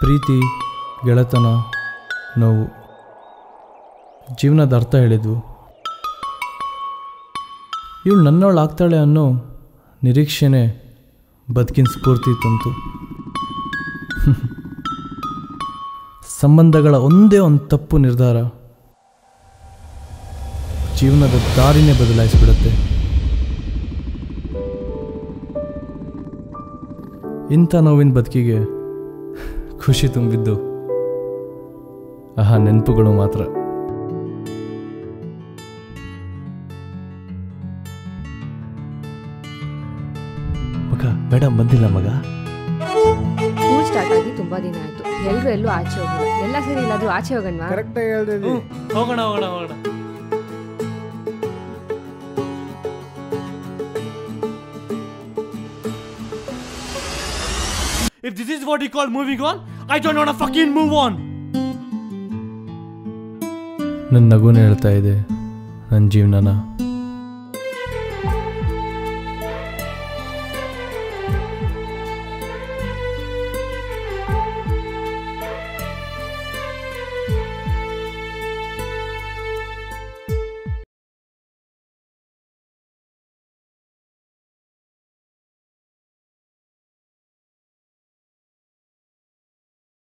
ಪ್ರೀತಿ ಗೆಳೆತನ ನೋವು ಜೀವನದ ಅರ್ಥ ಹೇಳಿದ್ವು ಇವಳು ನನ್ನವಳು ಆಗ್ತಾಳೆ ಅನ್ನೋ ನಿರೀಕ್ಷೆನೇ ಬದುಕಿನ ಸ್ಫೂರ್ತಿ ತಂತು ಸಂಬಂಧಗಳ ಒಂದೇ ಒಂದು ತಪ್ಪು ನಿರ್ಧಾರ ಜೀವನದ ದಾರಿನೇ ಬದಲಾಯಿಸಿಬಿಡುತ್ತೆ ಇಂಥ ನೋವಿನ ಬದುಕಿಗೆ ಖುಷಿ ತುಂಬಿದ್ದು ಆಹಾ ನೆನಪುಗಳು ಮಾತ್ರ ಮಗ ಮೇಡಮ್ ಬಂದಿಲ್ಲ ಮಗ ಸ್ಕೂಲ್ ಸ್ಟಾರ್ಟ್ ಆಗಿ ತುಂಬಾ ದಿನ ಆಯ್ತು ಎಲ್ರು ಎಲ್ಲೂ ಆಚೆ ಹೋಗಿಲ್ಲ ಎಲ್ಲ ಸರಿ ಇಲ್ಲಾದ್ರೂ ಆಚೆ ಹೋಗಣ್ವಾ ಕರೆಕ್ಟಾಗಿ ಹೇಳ್ದಿದ್ದಿ ಹೋಗೋಣ ಹೋಗೋಣ ಹೋಗೋಣ If this is what you call moving on, I don't want to fucking move on. ನನ್ನ ನಗುನೇ ಹೇಳ್ತಾ ಇದೆ ನನ್ನ ಜೀವನನ